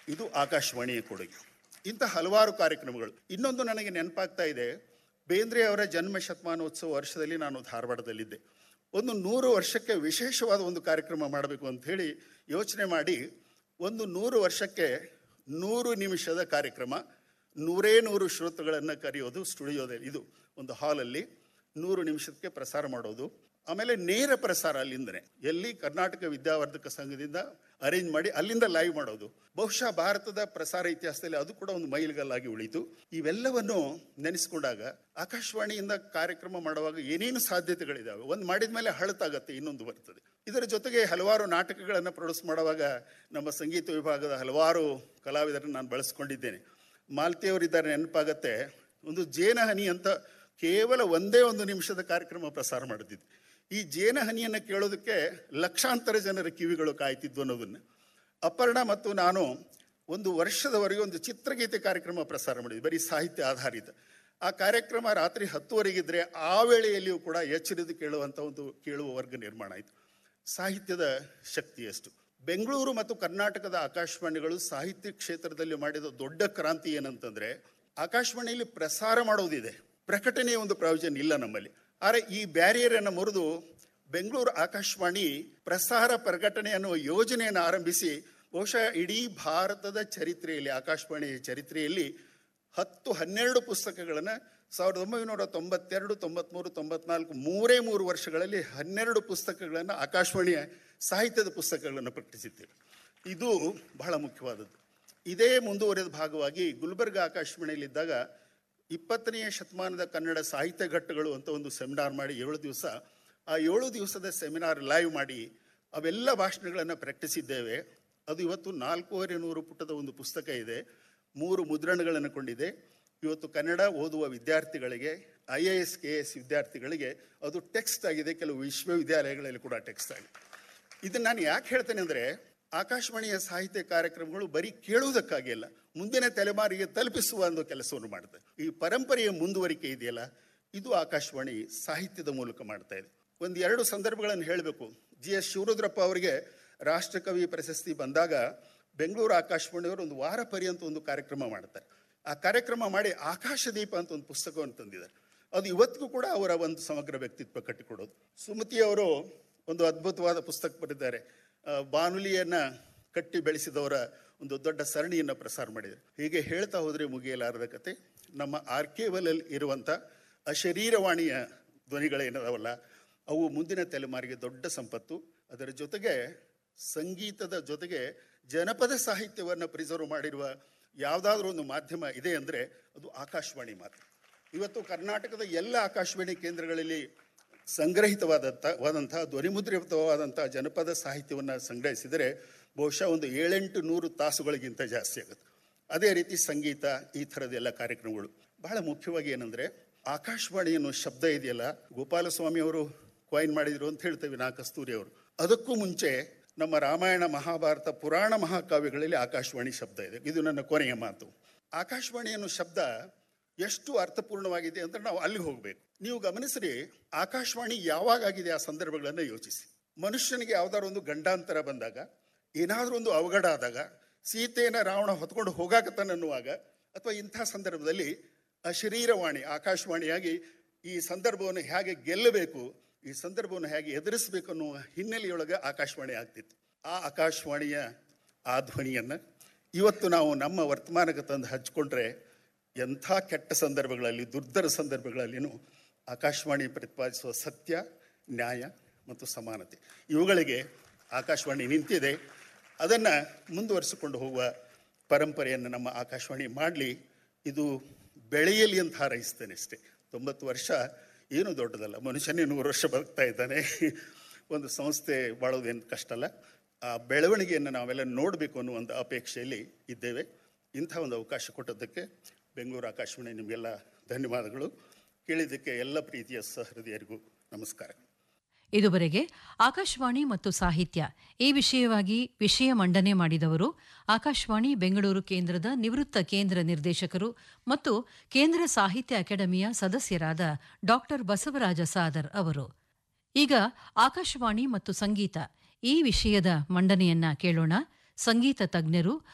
ಇದು ಆಕಾಶವಾಣಿಯ ಕೊಡುಗೆ ಇಂಥ ಹಲವಾರು ಕಾರ್ಯಕ್ರಮಗಳು ಇನ್ನೊಂದು ನನಗೆ ನೆನಪಾಗ್ತಾ ಇದೆ ಬೇಂದ್ರೆ ಅವರ ಜನ್ಮ ಶತಮಾನೋತ್ಸವ ವರ್ಷದಲ್ಲಿ ನಾನು ಧಾರವಾಡದಲ್ಲಿದ್ದೆ ಒಂದು ನೂರು ವರ್ಷಕ್ಕೆ ವಿಶೇಷವಾದ ಒಂದು ಕಾರ್ಯಕ್ರಮ ಮಾಡಬೇಕು ಅಂತ ಹೇಳಿ ಯೋಚನೆ ಮಾಡಿ ಒಂದು ನೂರು ವರ್ಷಕ್ಕೆ ನೂರು ನಿಮಿಷದ ಕಾರ್ಯಕ್ರಮ ನೂರೇ ನೂರು ಶ್ರೋತೃಗಳನ್ನು ಕರೆಯೋದು ಸ್ಟುಡಿಯೋದಲ್ಲಿ ಇದು ಒಂದು ಹಾಲಲ್ಲಿ ನೂರು ನಿಮಿಷಕ್ಕೆ ಪ್ರಸಾರ ಮಾಡೋದು ಆಮೇಲೆ ನೇರ ಪ್ರಸಾರ ಅಲ್ಲಿಂದನೇ ಎಲ್ಲಿ ಕರ್ನಾಟಕ ವಿದ್ಯಾವರ್ಧಕ ಸಂಘದಿಂದ ಅರೇಂಜ್ ಮಾಡಿ ಅಲ್ಲಿಂದ ಲೈವ್ ಮಾಡೋದು ಬಹುಶಃ ಭಾರತದ ಪ್ರಸಾರ ಇತಿಹಾಸದಲ್ಲಿ ಅದು ಕೂಡ ಒಂದು ಮೈಲಿಗಲ್ಲಾಗಿ ಉಳಿತು ಇವೆಲ್ಲವನ್ನು ನೆನೆಸ್ಕೊಂಡಾಗ ಆಕಾಶವಾಣಿಯಿಂದ ಕಾರ್ಯಕ್ರಮ ಮಾಡುವಾಗ ಏನೇನು ಸಾಧ್ಯತೆಗಳಿದಾವೆ ಒಂದು ಮಾಡಿದ ಮೇಲೆ ಹಳತಾಗತ್ತೆ ಇನ್ನೊಂದು ಬರ್ತದೆ ಇದರ ಜೊತೆಗೆ ಹಲವಾರು ನಾಟಕಗಳನ್ನು ಪ್ರೊಡ್ಯೂಸ್ ಮಾಡುವಾಗ ನಮ್ಮ ಸಂಗೀತ ವಿಭಾಗದ ಹಲವಾರು ಕಲಾವಿದರನ್ನು ನಾನು ಬಳಸ್ಕೊಂಡಿದ್ದೇನೆ ಮಾಲ್ತಿಯವರಿದ್ದಾರೆ ನೆನಪಾಗತ್ತೆ ಒಂದು ಜೇನಹನಿ ಅಂತ ಕೇವಲ ಒಂದೇ ಒಂದು ನಿಮಿಷದ ಕಾರ್ಯಕ್ರಮ ಪ್ರಸಾರ ಮಾಡುತ್ತಿದ್ದೆ ಈ ಜೇನಹನಿಯನ್ನು ಕೇಳೋದಕ್ಕೆ ಲಕ್ಷಾಂತರ ಜನರ ಕಿವಿಗಳು ಕಾಯ್ತಿದ್ವು ಅನ್ನೋದನ್ನು ಅಪರ್ಣ ಮತ್ತು ನಾನು ಒಂದು ವರ್ಷದವರೆಗೆ ಒಂದು ಚಿತ್ರಗೀತೆ ಕಾರ್ಯಕ್ರಮ ಪ್ರಸಾರ ಮಾಡಿದ್ವಿ ಬರೀ ಸಾಹಿತ್ಯ ಆಧಾರಿತ ಆ ಕಾರ್ಯಕ್ರಮ ರಾತ್ರಿ ಹತ್ತುವರೆಗಿದ್ರೆ ಆ ವೇಳೆಯಲ್ಲಿಯೂ ಕೂಡ ಎಚ್ಚರಿದು ಕೇಳುವಂಥ ಒಂದು ಕೇಳುವ ವರ್ಗ ನಿರ್ಮಾಣ ಆಯಿತು ಸಾಹಿತ್ಯದ ಶಕ್ತಿ ಎಷ್ಟು ಬೆಂಗಳೂರು ಮತ್ತು ಕರ್ನಾಟಕದ ಆಕಾಶವಾಣಿಗಳು ಸಾಹಿತ್ಯ ಕ್ಷೇತ್ರದಲ್ಲಿ ಮಾಡಿದ ದೊಡ್ಡ ಕ್ರಾಂತಿ ಏನಂತಂದ್ರೆ ಆಕಾಶವಾಣಿಯಲ್ಲಿ ಪ್ರಸಾರ ಮಾಡೋದಿದೆ ಪ್ರಕಟಣೆಯ ಒಂದು ಪ್ರಯೋಜನ ಇಲ್ಲ ನಮ್ಮಲ್ಲಿ ಆದರೆ ಈ ಬ್ಯಾರಿಯರನ್ನು ಮುರಿದು ಬೆಂಗಳೂರು ಆಕಾಶವಾಣಿ ಪ್ರಸಾರ ಪ್ರಕಟಣೆ ಅನ್ನುವ ಯೋಜನೆಯನ್ನು ಆರಂಭಿಸಿ ಬಹುಶಃ ಇಡೀ ಭಾರತದ ಚರಿತ್ರೆಯಲ್ಲಿ ಆಕಾಶವಾಣಿಯ ಚರಿತ್ರೆಯಲ್ಲಿ ಹತ್ತು ಹನ್ನೆರಡು ಪುಸ್ತಕಗಳನ್ನು ಸಾವಿರದ ಒಂಬೈನೂರ ತೊಂಬತ್ತೆರಡು ತೊಂಬತ್ಮೂರು ತೊಂಬತ್ನಾಲ್ಕು ಮೂರೇ ಮೂರು ವರ್ಷಗಳಲ್ಲಿ ಹನ್ನೆರಡು ಪುಸ್ತಕಗಳನ್ನು ಆಕಾಶವಾಣಿಯ ಸಾಹಿತ್ಯದ ಪುಸ್ತಕಗಳನ್ನು ಪ್ರಕಟಿಸಿದ್ದೇವೆ ಇದು ಬಹಳ ಮುಖ್ಯವಾದದ್ದು ಇದೇ ಮುಂದುವರೆದ ಭಾಗವಾಗಿ ಗುಲ್ಬರ್ಗ ಆಕಾಶವಾಣಿಯಲ್ಲಿದ್ದಾಗ ಇಪ್ಪತ್ತನೆಯ ಶತಮಾನದ ಕನ್ನಡ ಸಾಹಿತ್ಯ ಘಟ್ಟಗಳು ಅಂತ ಒಂದು ಸೆಮಿನಾರ್ ಮಾಡಿ ಏಳು ದಿವಸ ಆ ಏಳು ದಿವಸದ ಸೆಮಿನಾರ್ ಲೈವ್ ಮಾಡಿ ಅವೆಲ್ಲ ಭಾಷಣಗಳನ್ನು ಪ್ರಕಟಿಸಿದ್ದೇವೆ ಅದು ಇವತ್ತು ನಾಲ್ಕೂವರೆ ನೂರು ಪುಟದ ಒಂದು ಪುಸ್ತಕ ಇದೆ ಮೂರು ಮುದ್ರಣಗಳನ್ನು ಕೊಂಡಿದೆ ಇವತ್ತು ಕನ್ನಡ ಓದುವ ವಿದ್ಯಾರ್ಥಿಗಳಿಗೆ I A S K S ವಿದ್ಯಾರ್ಥಿಗಳಿಗೆ ಅದು ಟೆಕ್ಸ್ಟ್ ಆಗಿದೆ ಕೆಲವು ವಿಶ್ವವಿದ್ಯಾಲಯಗಳಲ್ಲಿ ಕೂಡ ಟೆಕ್ಸ್ಟ್ ಆಗಿದೆ ಇದನ್ನು ನಾನು ಯಾಕೆ ಹೇಳ್ತೇನೆ ಅಂದರೆ ಆಕಾಶವಾಣಿಯ ಸಾಹಿತ್ಯ ಕಾರ್ಯಕ್ರಮಗಳು ಬರೀ ಕೇಳುವುದಕ್ಕಾಗಿ ಅಲ್ಲ ಮುಂದಿನ ತಲೆಮಾರಿಗೆ ತಲುಪಿಸುವ ಒಂದು ಕೆಲಸವನ್ನು ಮಾಡುತ್ತೆ ಈ ಪರಂಪರೆಯ ಮುಂದುವರಿಕೆ ಇದೆಯಲ್ಲ ಇದು ಆಕಾಶವಾಣಿ ಸಾಹಿತ್ಯದ ಮೂಲಕ ಮಾಡ್ತಾ ಇದೆ ಒಂದು ಎರಡು ಸಂದರ್ಭಗಳನ್ನು ಹೇಳಬೇಕು ಜಿ ಎಸ್ ಶಿವರುದ್ರಪ್ಪ ಅವರಿಗೆ ರಾಷ್ಟ್ರಕವಿ ಪ್ರಶಸ್ತಿ ಬಂದಾಗ ಬೆಂಗಳೂರು ಆಕಾಶವಾಣಿಯವರು ಒಂದು ವಾರ ಪರ್ಯಂತ ಒಂದು ಕಾರ್ಯಕ್ರಮ ಮಾಡ್ತಾರೆ ಆ ಕಾರ್ಯಕ್ರಮ ಮಾಡಿ ಆಕಾಶದೀಪ ಅಂತ ಒಂದು ಪುಸ್ತಕವನ್ನು ತಂದಿದ್ದಾರೆ ಅದು ಇವತ್ತಿಗೂ ಕೂಡ ಅವರ ಒಂದು ಸಮಗ್ರ ವ್ಯಕ್ತಿತ್ವ ಕಟ್ಟಿಕೊಡೋದು ಸುಮತಿ ಅವರು ಒಂದು ಅದ್ಭುತವಾದ ಪುಸ್ತಕ ಬರೆದಿದ್ದಾರೆ ಆ, ಬಾನುಲಿಯನ್ನ ಕಟ್ಟಿ ಬೆಳೆಸಿದವರ ಒಂದು ದೊಡ್ಡ ಸರಣಿಯನ್ನು ಪ್ರಸಾರ ಮಾಡಿದ್ದಾರೆ ಹೀಗೆ ಹೇಳ್ತಾ ಹೋದರೆ ಮುಗಿಯಲಾರದ ಕತೆ ನಮ್ಮ ಆರ್ಕೇವಲಲ್ಲಿ ಇರುವಂಥ ಅಶರೀರವಾಣಿಯ ಧ್ವನಿಗಳೇನದಾವಲ್ಲ ಅವು ಮುಂದಿನ ತಲೆಮಾರಿಗೆ ದೊಡ್ಡ ಸಂಪತ್ತು ಅದರ ಜೊತೆಗೆ ಸಂಗೀತದ ಜೊತೆಗೆ ಜನಪದ ಸಾಹಿತ್ಯವನ್ನು ಪ್ರಿಸರ್ವ್ ಮಾಡಿರುವ ಯಾವುದಾದ್ರೂ ಒಂದು ಮಾಧ್ಯಮ ಇದೆ ಅಂದರೆ ಅದು ಆಕಾಶವಾಣಿ ಮಾತ್ರ ಇವತ್ತು ಕರ್ನಾಟಕದ ಎಲ್ಲ ಆಕಾಶವಾಣಿ ಕೇಂದ್ರಗಳಲ್ಲಿ ಸಂಗ್ರಹಿತವಾದಂಥ ವಾದಂತಹ ಧ್ವನಿಮುದ್ರಿತವಾದಂಥ ಜನಪದ ಸಾಹಿತ್ಯವನ್ನು ಸಂಗ್ರಹಿಸಿದರೆ ಬಹುಶಃ ಒಂದು ಏಳೆಂಟು ನೂರು ತಾಸುಗಳಿಗಿಂತ ಜಾಸ್ತಿ ಆಗುತ್ತೆ ಅದೇ ರೀತಿ ಸಂಗೀತ ಈ ಥರದ ಎಲ್ಲ ಕಾರ್ಯಕ್ರಮಗಳು ಬಹಳ ಮುಖ್ಯವಾಗಿ ಏನಂದರೆ ಆಕಾಶವಾಣಿ ಅನ್ನೋ ಶಬ್ದ ಇದೆಯಲ್ಲ ಗೋಪಾಲಸ್ವಾಮಿ ಅವರು ಕಾಯಿನ್ ಮಾಡಿದ್ರು ಅಂತ ಹೇಳ್ತೇವೆ ನಾ ಕಸ್ತೂರಿ ಅವರು ಅದಕ್ಕೂ ಮುಂಚೆ ನಮ್ಮ ರಾಮಾಯಣ ಮಹಾಭಾರತ ಪುರಾಣ ಮಹಾಕಾವ್ಯಗಳಲ್ಲಿ ಆಕಾಶವಾಣಿ ಶಬ್ದ ಇದೆ ಇದು ನನ್ನ ಕೊನೆಯ ಮಾತು ಆಕಾಶವಾಣಿ ಅನ್ನೋ ಶಬ್ದ ಎಷ್ಟು ಅರ್ಥಪೂರ್ಣವಾಗಿದೆ ಅಂತ ನಾವು ಅಲ್ಲಿ ಹೋಗಬೇಕು ನೀವು ಗಮನಿಸ್ರಿ ಆಕಾಶವಾಣಿ ಯಾವಾಗ ಆಗಿದೆ ಆ ಸಂದರ್ಭಗಳನ್ನು ಯೋಚಿಸಿ ಮನುಷ್ಯನಿಗೆ ಯಾವ್ದಾದ್ರು ಒಂದು ಗಂಡಾಂತರ ಬಂದಾಗ ಏನಾದರೂ ಒಂದು ಅವಘಡ ಆದಾಗ ಸೀತೆಯನ್ನು ರಾವಣ ಹೊತ್ಕೊಂಡು ಹೋಗಾಕತ್ತಾನನ್ನುವಾಗ ಅಥವಾ ಇಂಥ ಸಂದರ್ಭದಲ್ಲಿ ಅಶರೀರವಾಣಿ ಆಕಾಶವಾಣಿಯಾಗಿ ಈ ಸಂದರ್ಭವನ್ನು ಹೇಗೆ ಗೆಲ್ಲಬೇಕು ಈ ಸಂದರ್ಭವನ್ನು ಹೇಗೆ ಎದುರಿಸಬೇಕು ಅನ್ನುವ ಹಿನ್ನೆಲೆಯೊಳಗೆ ಆಕಾಶವಾಣಿ ಆಗ್ತಿತ್ತು ಆ ಆಕಾಶವಾಣಿಯ ಆ ಧ್ವನಿಯನ್ನು ಇವತ್ತು ನಾವು ನಮ್ಮ ವರ್ತಮಾನಕ್ಕೆ ತಂದು ಹಚ್ಕೊಂಡ್ರೆ ಎಂಥ ಕೆಟ್ಟ ಸಂದರ್ಭಗಳಲ್ಲಿ ದುರ್ಧರ ಸಂದರ್ಭಗಳಲ್ಲಿನೂ ಆಕಾಶವಾಣಿ ಪ್ರತಿಪಾದಿಸುವ ಸತ್ಯ ನ್ಯಾಯ ಮತ್ತು ಸಮಾನತೆ ಇವುಗಳಿಗೆ ಆಕಾಶವಾಣಿ ನಿಂತಿದೆ ಅದನ್ನು ಮುಂದುವರಿಸಿಕೊಂಡು ಹೋಗುವ ಪರಂಪರೆಯನ್ನು ನಮ್ಮ ಆಕಾಶವಾಣಿ ಮಾಡಲಿ ಇದು ಬೆಳೆಯಲಿ ಅಂತ ಹಾರೈಸ್ತೇನೆ ಅಷ್ಟೇ ತೊಂಬತ್ತು ವರ್ಷ ಏನು ದೊಡ್ಡದಲ್ಲ ಮನುಷ್ಯನೇ ನೂರು ವರ್ಷ ಬದುಕ್ತಾ ಇದ್ದಾನೆ ಒಂದು ಸಂಸ್ಥೆ ಬಾಳೋದೇನು ಕಷ್ಟ ಅಲ್ಲ ಆ ಬೆಳವಣಿಗೆಯನ್ನು ನಾವೆಲ್ಲ ನೋಡಬೇಕು ಅನ್ನೋ ಒಂದು ಅಪೇಕ್ಷೆಯಲ್ಲಿ ಇದ್ದೇವೆ ಇಂಥ ಒಂದು ಅವಕಾಶ ಕೊಟ್ಟದ್ದಕ್ಕೆ ಬೆಂಗಳೂರು ಆಕಾಶವಾಣಿ ನಿಮಗೆಲ್ಲ ಧನ್ಯವಾದಗಳು ಕೇಳಿದ್ದಕ್ಕೆ ಎಲ್ಲ ಪ್ರೀತಿಯ ಸಹೃದಯರಿಗೂ ನಮಸ್ಕಾರ ಇದುವರೆಗೆ ಆಕಾಶವಾಣಿ ಮತ್ತು ಸಾಹಿತ್ಯ ಈ ವಿಷಯವಾಗಿ ವಿಷಯ ಮಂಡನೆ ಮಾಡಿದವರು ಆಕಾಶವಾಣಿ ಬೆಂಗಳೂರು ಕೇಂದ್ರದ ನಿವೃತ್ತ ಕೇಂದ್ರ ನಿರ್ದೇಶಕರು ಮತ್ತು ಕೇಂದ್ರ ಸಾಹಿತ್ಯ ಅಕಾಡೆಮಿಯ ಸದಸ್ಯರಾದ ಡಾಕ್ಟರ್ ಬಸವರಾಜ ಸಾದರ್ ಅವರು ಈಗ ಆಕಾಶವಾಣಿ ಮತ್ತು ಸಂಗೀತ ಈ ವಿಷಯದ ಮಂಡನೆಯನ್ನ ಕೇಳೋಣ ಸಂಗೀತ ತಜ್ಞರು